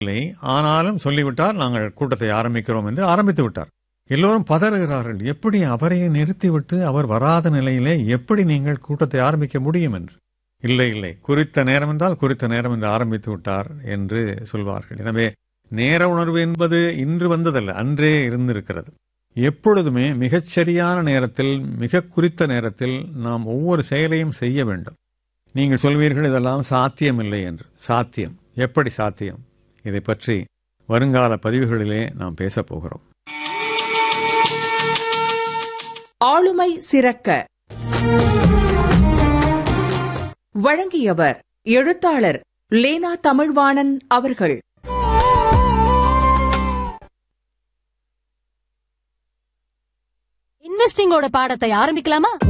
இல்லை ஆனாலும் சொல்லிவிட்டார் நாங்கள் கூட்டத்தை ஆரம்பிக்கிறோம் என்று ஆரம்பித்து விட்டார் எல்லோரும் பதறுகிறார்கள் எப்படி அவரை நிறுத்திவிட்டு அவர் வராத நிலையிலே எப்படி நீங்கள் கூட்டத்தை ஆரம்பிக்க முடியும் என்று இல்லை இல்லை குறித்த நேரம் என்றால் குறித்த நேரம் என்று ஆரம்பித்து விட்டார் என்று சொல்வார்கள் எனவே நேர உணர்வு என்பது இன்று வந்ததல்ல அன்றே இருந்திருக்கிறது எப்பொழுதுமே மிகச்சரியான நேரத்தில் மிக குறித்த நேரத்தில் நாம் ஒவ்வொரு செயலையும் செய்ய வேண்டும் நீங்கள் சொல்வீர்கள் இதெல்லாம் சாத்தியமில்லை என்று சாத்தியம் எப்படி சாத்தியம் இதை பற்றி வருங்கால பதிவுகளிலே நாம் பேசப் போகிறோம் ஆளுமை சிறக்க வழங்கியவர் எழுத்தாளர் லேனா தமிழ்வாணன் அவர்கள் இன்வெஸ்டிங்கோட பாடத்தை ஆரம்பிக்கலாமா